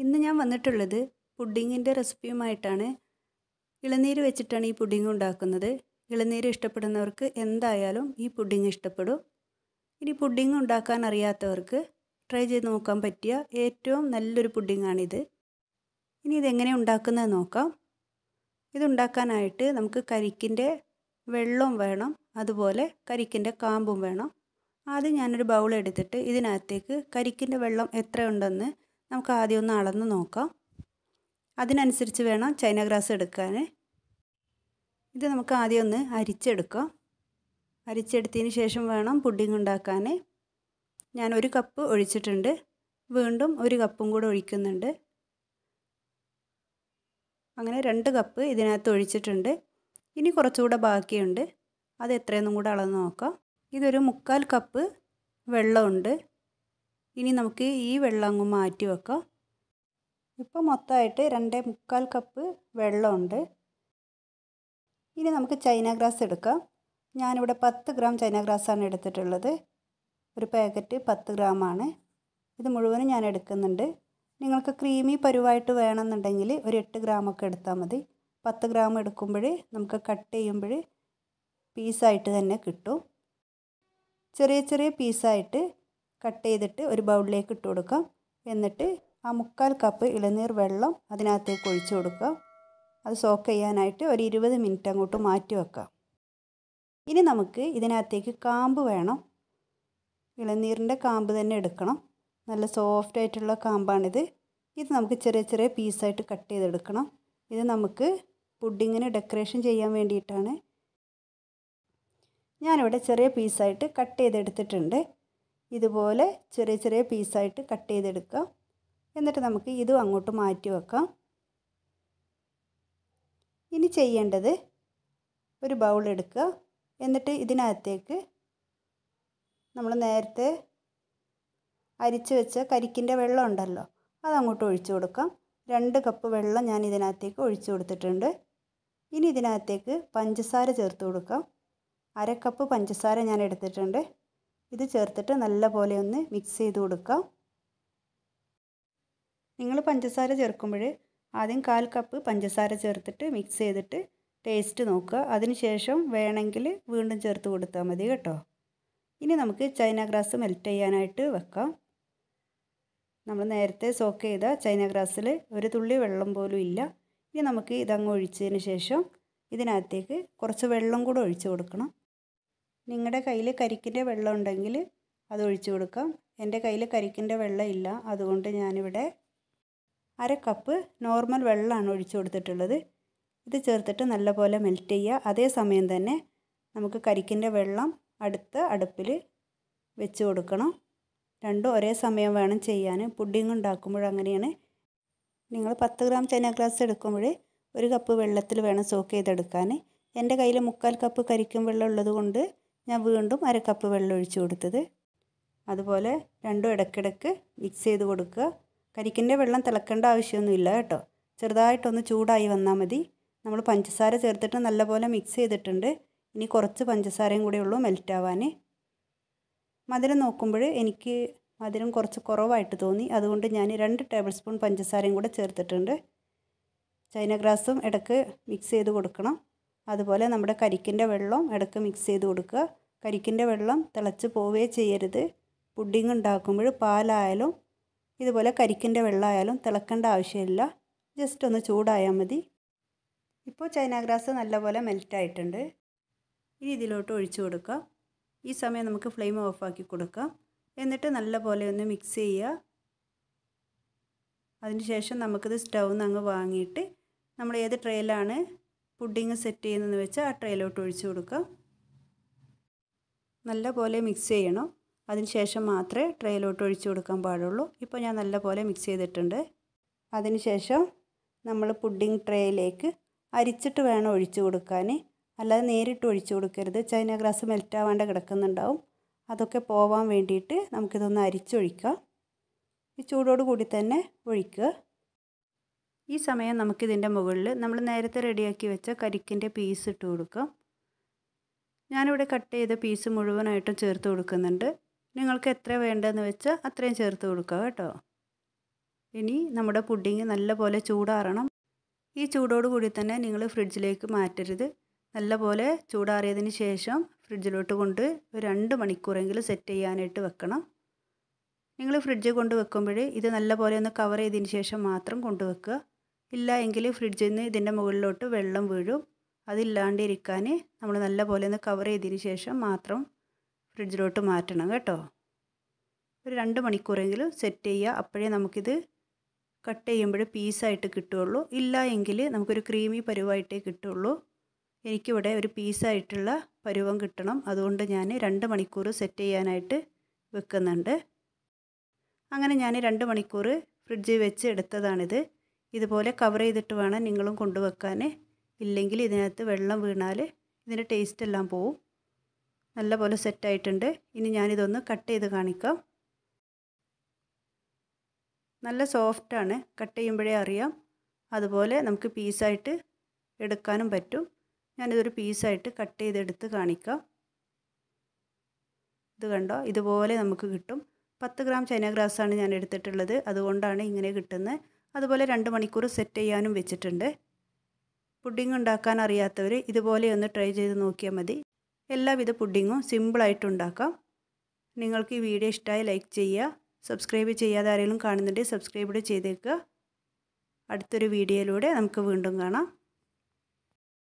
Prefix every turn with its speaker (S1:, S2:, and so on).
S1: ഇന്ന് ഞാൻ വന്നിട്ടുള്ളത് പുഡിങ്ങിൻ്റെ റെസിപ്പിയുമായിട്ടാണ് ഇളനീര് വെച്ചിട്ടാണ് ഈ പുഡിങ് ഉണ്ടാക്കുന്നത് ഇളനീര് ഇഷ്ടപ്പെടുന്നവർക്ക് എന്തായാലും ഈ പുഡിങ് ഇഷ്ടപ്പെടും ഇനി പുഡിങ് ഉണ്ടാക്കാൻ അറിയാത്തവർക്ക് ട്രൈ ചെയ്ത് നോക്കാൻ പറ്റിയ ഏറ്റവും നല്ലൊരു പുഡിങ്ങാണിത് ഇനി ഇതെങ്ങനെ ഉണ്ടാക്കുന്നത് നോക്കാം ഇതുണ്ടാക്കാനായിട്ട് നമുക്ക് കരിക്കിൻ്റെ വെള്ളം വേണം അതുപോലെ കരിക്കിൻ്റെ കാമ്പും വേണം ആദ്യം ഞാനൊരു ബൗൾ എടുത്തിട്ട് ഇതിനകത്തേക്ക് കരിക്കിൻ്റെ വെള്ളം എത്ര ഉണ്ടെന്ന് നമുക്ക് ആദ്യം ഒന്ന് അളന്ന് നോക്കാം അതിനനുസരിച്ച് വേണം ചൈന ഗ്രാസ് എടുക്കാൻ ഇത് നമുക്ക് ആദ്യം ഒന്ന് അരിച്ചെടുക്കാം അരിച്ചെടുത്തതിന് ശേഷം വേണം പുഡിംഗ് ഉണ്ടാക്കാൻ ഞാൻ ഒരു കപ്പ് ഒഴിച്ചിട്ടുണ്ട് വീണ്ടും ഒരു കപ്പും കൂടെ ഒഴിക്കുന്നുണ്ട് അങ്ങനെ രണ്ട് കപ്പ് ഇതിനകത്ത് ഒഴിച്ചിട്ടുണ്ട് ഇനി കുറച്ചുകൂടെ ബാക്കിയുണ്ട് അത് എത്രയെന്നും കൂടെ അളന്ന് നോക്കാം ഇതൊരു മുക്കാൽ കപ്പ് വെള്ളമുണ്ട് ഇനി നമുക്ക് ഈ വെള്ളം അങ്ങ് മാറ്റി വെക്കാം ഇപ്പോൾ മൊത്തമായിട്ട് രണ്ടേ മുക്കാൽ കപ്പ് വെള്ളമുണ്ട് ഇനി നമുക്ക് ചൈന ഗ്രാസ് എടുക്കാം ഞാനിവിടെ പത്ത് ഗ്രാം ചൈന ഗ്രാസാണ് എടുത്തിട്ടുള്ളത് ഒരു പാക്കറ്റ് പത്ത് ഗ്രാമാണ് ഇത് മുഴുവനും ഞാൻ എടുക്കുന്നുണ്ട് നിങ്ങൾക്ക് ക്രീമി പരുവായിട്ട് വേണമെന്നുണ്ടെങ്കിൽ ഒരു എട്ട് ഗ്രാമൊക്കെ എടുത്താൽ മതി പത്ത് ഗ്രാം എടുക്കുമ്പോൾ നമുക്ക് കട്ട് ചെയ്യുമ്പോൾ പീസായിട്ട് തന്നെ കിട്ടും ചെറിയ ചെറിയ പീസായിട്ട് കട്ട് ചെയ്തിട്ട് ഒരു ബൗളിലേക്ക് ഇട്ട് കൊടുക്കാം എന്നിട്ട് ആ മുക്കാൽ കപ്പ് ഇളനീർ വെള്ളം അതിനകത്തേക്ക് ഒഴിച്ചു കൊടുക്കാം അത് സോക്ക് ചെയ്യാനായിട്ട് ഒരു ഇരുപത് മിനിറ്റ് അങ്ങോട്ട് മാറ്റി വെക്കാം ഇനി നമുക്ക് ഇതിനകത്തേക്ക് കാമ്പ് വേണം ഇളനീരിൻ്റെ കാമ്പ് തന്നെ എടുക്കണം നല്ല സോഫ്റ്റ് ആയിട്ടുള്ള കാമ്പാണിത് ഇത് നമുക്ക് ചെറിയ ചെറിയ പീസായിട്ട് കട്ട് ചെയ്തെടുക്കണം ഇത് നമുക്ക് പുഡിങ്ങിന് ഡെക്കറേഷൻ ചെയ്യാൻ വേണ്ടിയിട്ടാണ് ഞാനിവിടെ ചെറിയ പീസായിട്ട് കട്ട് ചെയ്തെടുത്തിട്ടുണ്ട് ഇതുപോലെ ചെറിയ ചെറിയ പീസായിട്ട് കട്ട് ചെയ്തെടുക്കാം എന്നിട്ട് നമുക്ക് ഇതും അങ്ങോട്ട് മാറ്റി വെക്കാം ഇനി ചെയ്യേണ്ടത് ഒരു ബൗൾ എടുക്കുക എന്നിട്ട് ഇതിനകത്തേക്ക് നമ്മൾ നേരത്തെ അരിച്ച് വെച്ച കരിക്കിൻ്റെ വെള്ളം ഉണ്ടല്ലോ അതങ്ങോട്ട് ഒഴിച്ചു കൊടുക്കാം രണ്ട് കപ്പ് വെള്ളം ഞാൻ ഇതിനകത്തേക്ക് ഒഴിച്ചു കൊടുത്തിട്ടുണ്ട് ഇനി ഇതിനകത്തേക്ക് പഞ്ചസാര ചേർത്ത് കൊടുക്കാം അര കപ്പ് പഞ്ചസാര ഞാൻ എടുത്തിട്ടുണ്ട് ഇത് ചേർത്തിട്ട് നല്ല പോലെ ഒന്ന് മിക്സ് ചെയ്ത് കൊടുക്കാം നിങ്ങൾ പഞ്ചസാര ചേർക്കുമ്പോൾ ആദ്യം കാൽ കപ്പ് പഞ്ചസാര ചേർത്തിട്ട് മിക്സ് ചെയ്തിട്ട് ടേസ്റ്റ് നോക്കുക അതിനുശേഷം വേണമെങ്കിൽ വീണ്ടും ചേർത്ത് കൊടുത്താൽ മതി കേട്ടോ ഇനി നമുക്ക് ചൈന ഗ്രാസ് മെൽറ്റ് ചെയ്യാനായിട്ട് വെക്കാം നമ്മൾ നേരത്തെ സോക്ക് ചെയ്ത ചൈന ഗ്രാസിൽ ഒരു തുള്ളി വെള്ളം പോലും ഇല്ല ഇനി നമുക്ക് ഇതങ്ങ് ഒഴിച്ചതിന് ശേഷം ഇതിനകത്തേക്ക് കുറച്ച് വെള്ളം കൂടെ ഒഴിച്ചു കൊടുക്കണം നിങ്ങളുടെ കയ്യിൽ കരിക്കിൻ്റെ വെള്ളം ഉണ്ടെങ്കിൽ അത് ഒഴിച്ചു കൊടുക്കാം എൻ്റെ കയ്യിൽ കരിക്കിൻ്റെ വെള്ളം ഇല്ല അതുകൊണ്ട് ഞാനിവിടെ അര കപ്പ് നോർമൽ വെള്ളമാണ് ഒഴിച്ചു കൊടുത്തിട്ടുള്ളത് ഇത് ചേർത്തിട്ട് നല്ലപോലെ മെൽറ്റ് ചെയ്യുക അതേ സമയം തന്നെ നമുക്ക് കരിക്കിൻ്റെ വെള്ളം അടുത്ത അടുപ്പിൽ വെച്ച് കൊടുക്കണം രണ്ടും ഒരേ സമയം വേണം ചെയ്യാൻ പുഡിങ് ഉണ്ടാക്കുമ്പോൾ അങ്ങനെയാണ് നിങ്ങൾ പത്ത് ഗ്രാം ചൈന ഗ്ലാസ് എടുക്കുമ്പോൾ ഒരു കപ്പ് വെള്ളത്തിൽ വേണം സോക്ക് ചെയ്തെടുക്കാൻ എൻ്റെ കയ്യിൽ മുക്കാൽ കപ്പ് കരിക്കും വെള്ളം ഉള്ളത് കൊണ്ട് ഞാൻ വീണ്ടും അര കപ്പ് വെള്ളം ഒഴിച്ചു കൊടുത്തത് അതുപോലെ രണ്ടും ഇടയ്ക്കിടയ്ക്ക് മിക്സ് ചെയ്ത് കൊടുക്കുക കരിക്കിൻ്റെ വെള്ളം തിളക്കേണ്ട ആവശ്യമൊന്നുമില്ല കേട്ടോ ചെറുതായിട്ടൊന്ന് ചൂടായി വന്നാൽ മതി നമ്മൾ പഞ്ചസാര ചേർത്തിട്ട് നല്ലപോലെ മിക്സ് ചെയ്തിട്ടുണ്ട് ഇനി കുറച്ച് പഞ്ചസാരയും കൂടെ ഉള്ളൂ മെൽറ്റ് ആവാൻ മധുരം നോക്കുമ്പോൾ എനിക്ക് മധുരം കുറച്ച് കുറവായിട്ട് തോന്നി അതുകൊണ്ട് ഞാൻ രണ്ട് ടേബിൾ സ്പൂൺ പഞ്ചസാരയും കൂടെ ചേർത്തിട്ടുണ്ട് ചൈന ഗ്രാസും ഇടയ്ക്ക് മിക്സ് ചെയ്ത് കൊടുക്കണം അതുപോലെ നമ്മുടെ കരിക്കിൻ്റെ വെള്ളം ഇടയ്ക്ക് മിക്സ് ചെയ്ത് കൊടുക്കുക കരിക്കിൻ്റെ വെള്ളം തിളച്ച് പോവുകയേ ചെയ്യരുത് പുഡിങ് ഉണ്ടാക്കുമ്പോൾ പാലായാലും ഇതുപോലെ കരിക്കിൻ്റെ വെള്ളമായാലും തിളക്കേണ്ട ആവശ്യമില്ല ജസ്റ്റ് ഒന്ന് ചൂടായാൽ മതി ഇപ്പോൾ ചൈന ഗ്രാസ് നല്ലപോലെ മെൽറ്റ് ആയിട്ടുണ്ട് ഇനി ഇതിലോട്ട് ഒഴിച്ചു കൊടുക്കാം ഈ സമയം നമുക്ക് ഫ്ലെയിം ഓഫാക്കി കൊടുക്കാം എന്നിട്ട് നല്ലപോലെ ഒന്ന് മിക്സ് ചെയ്യുക അതിനുശേഷം നമുക്കിത് സ്റ്റൗന്ന് നിന്ന് അങ്ങ് വാങ്ങിയിട്ട് നമ്മൾ ഏത് ട്രേയിലാണ് പുഡിങ് സെറ്റ് ചെയ്യുന്നതെന്ന് വെച്ചാൽ ആ ട്രേയിലോട്ട് ഒഴിച്ചു കൊടുക്കാം നല്ലപോലെ മിക്സ് ചെയ്യണം അതിനുശേഷം മാത്രമേ ട്രേയിലോട്ട് ഒഴിച്ചു കൊടുക്കാൻ പാടുള്ളൂ ഇപ്പോൾ ഞാൻ നല്ലപോലെ മിക്സ് ചെയ്തിട്ടുണ്ട് അതിനുശേഷം നമ്മൾ പുഡിംഗ് ട്രേയിലേക്ക് അരിച്ചിട്ട് വേണം ഒഴിച്ചു കൊടുക്കാൻ അല്ലാതെ നേരിട്ട് ഒഴിച്ചു കൊടുക്കരുത് ചൈന ഗ്രാസ് മെൽറ്റ് ആവാണ്ട് കിടക്കുന്നുണ്ടാവും അതൊക്കെ പോവാൻ വേണ്ടിയിട്ട് നമുക്കിതൊന്ന് അരിച്ചൊഴിക്കാം ഈ ചൂടോട് കൂടി തന്നെ ഒഴിക്കുക ഈ സമയം നമുക്കിതിൻ്റെ മുകളിൽ നമ്മൾ നേരത്തെ റെഡിയാക്കി വെച്ച കരിക്കിൻ്റെ പീസ് ഇട്ട് കൊടുക്കാം ഞാനിവിടെ കട്ട് ചെയ്ത പീസ് മുഴുവനായിട്ടും ചേർത്ത് കൊടുക്കുന്നുണ്ട് നിങ്ങൾക്ക് എത്ര വേണ്ടതെന്ന് വെച്ചാൽ അത്രയും ചേർത്ത് കൊടുക്കുക കേട്ടോ ഇനി നമ്മുടെ പുഡിങ് നല്ലപോലെ ചൂടാറണം ഈ ചൂടോട് കൂടി തന്നെ നിങ്ങൾ ഫ്രിഡ്ജിലേക്ക് മാറ്റരുത് നല്ലപോലെ ചൂടാറിയതിന് ശേഷം ഫ്രിഡ്ജിലോട്ട് കൊണ്ട് ഒരു രണ്ട് മണിക്കൂറെങ്കിലും സെറ്റ് ചെയ്യാനായിട്ട് വെക്കണം നിങ്ങൾ ഫ്രിഡ്ജിൽ കൊണ്ട് വെക്കുമ്പോൾ ഇത് നല്ലപോലെ ഒന്ന് കവർ ചെയ്തതിന് ശേഷം മാത്രം കൊണ്ടുവെക്കുക ഇല്ല എങ്കിൽ ഫ്രിഡ്ജിൽ നിന്ന് ഇതിൻ്റെ മുകളിലോട്ട് വെള്ളം വീഴും അതില്ലാണ്ടിരിക്കാൻ നമ്മൾ നല്ലപോലെ ഒന്ന് കവർ ചെയ്തതിന് ശേഷം മാത്രം ഫ്രിഡ്ജിലോട്ട് മാറ്റണം കേട്ടോ ഒരു രണ്ട് മണിക്കൂറെങ്കിലും സെറ്റ് ചെയ്യുക അപ്പോഴേ നമുക്കിത് കട്ട് ചെയ്യുമ്പോൾ പീസായിട്ട് കിട്ടുള്ളൂ ഇല്ല എങ്കിൽ നമുക്കൊരു ക്രീമി പരുവായിട്ടേ കിട്ടുള്ളൂ എനിക്കിവിടെ ഒരു പീസായിട്ടുള്ള പരുവം കിട്ടണം അതുകൊണ്ട് ഞാൻ രണ്ട് മണിക്കൂർ സെറ്റ് ചെയ്യാനായിട്ട് വെക്കുന്നുണ്ട് അങ്ങനെ ഞാൻ രണ്ട് മണിക്കൂർ ഫ്രിഡ്ജിൽ വെച്ച് എടുത്തതാണിത് ഇതുപോലെ കവർ ചെയ്തിട്ട് വേണം നിങ്ങളും കൊണ്ടുവെക്കാൻ ഇല്ലെങ്കിൽ ഇതിനകത്ത് വെള്ളം വീണാൽ ഇതിൻ്റെ ടേസ്റ്റ് എല്ലാം പോവും നല്ലപോലെ സെറ്റായിട്ടുണ്ട് ഇനി ഞാനിതൊന്ന് കട്ട് ചെയ്ത് കാണിക്കാം നല്ല സോഫ്റ്റാണ് കട്ട് ചെയ്യുമ്പോഴേ അറിയാം അതുപോലെ നമുക്ക് പീസായിട്ട് എടുക്കാനും പറ്റും ഞാനിതൊരു പീസായിട്ട് കട്ട് ചെയ്തെടുത്ത് കാണിക്കാം ഇത് കണ്ടോ ഇതുപോലെ നമുക്ക് കിട്ടും പത്ത് ഗ്രാം ചൈന ഗ്രാസാണ് ഞാൻ എടുത്തിട്ടുള്ളത് അതുകൊണ്ടാണ് ഇങ്ങനെ കിട്ടുന്നത് അതുപോലെ രണ്ട് മണിക്കൂർ സെറ്റ് ചെയ്യാനും വെച്ചിട്ടുണ്ട് പുഡിംഗ് ഉണ്ടാക്കാൻ അറിയാത്തവർ ഇതുപോലെ ഒന്ന് ട്രൈ ചെയ്ത് നോക്കിയാൽ മതി എല്ലാവിധ പുഡിങ്ങും സിമ്പിളായിട്ട് ഉണ്ടാക്കാം നിങ്ങൾക്ക് ഈ വീഡിയോ ഇഷ്ടമായി ലൈക്ക് ചെയ്യുക സബ്സ്ക്രൈബ് ചെയ്യാതെ ആരെങ്കിലും കാണുന്നുണ്ടെങ്കിൽ സബ്സ്ക്രൈബ് ചെയ്തേക്കുക അടുത്തൊരു വീഡിയോയിലൂടെ നമുക്ക് വീണ്ടും കാണാം